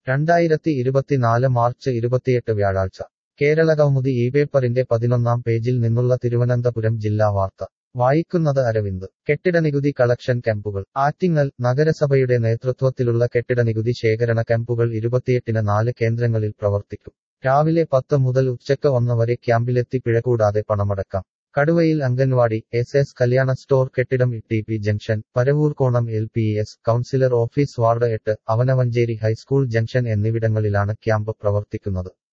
രണ്ടായിരത്തി ഇരുപത്തിനാല് മാർച്ച് ഇരുപത്തിയെട്ട് വ്യാഴാഴ്ച കേരള കൗമുദി ഈ പേപ്പറിന്റെ പതിനൊന്നാം പേജിൽ നിന്നുള്ള തിരുവനന്തപുരം ജില്ലാ വാർത്ത വായിക്കുന്നത് അരവിന്ദ് കെട്ടിടനികുതി കളക്ഷൻ ക്യാമ്പുകൾ ആറ്റിങ്ങൽ നഗരസഭയുടെ നേതൃത്വത്തിലുള്ള കെട്ടിടനികുതി ശേഖരണ ക്യാമ്പുകൾ ഇരുപത്തിയെട്ടിന് നാല് കേന്ദ്രങ്ങളിൽ പ്രവർത്തിക്കും രാവിലെ പത്ത് മുതൽ ഉച്ചയ്ക്ക് ഒന്ന് വരെ ക്യാമ്പിലെത്തി പിഴ കൂടാതെ പണമടക്കാം കടുവയിൽ anganwadi S S Kalyana store കെട്ടിടം T P junction Paravoorkonam L P S councillor office ward എട്ട് അവനവഞ്ചേരി ഹൈസ്കൂൾ ജംഗ്ഷൻ എന്നിവിടങ്ങളിലാണ് ക്യാമ്പ് പ്രവർത്തിക്കുന്നത്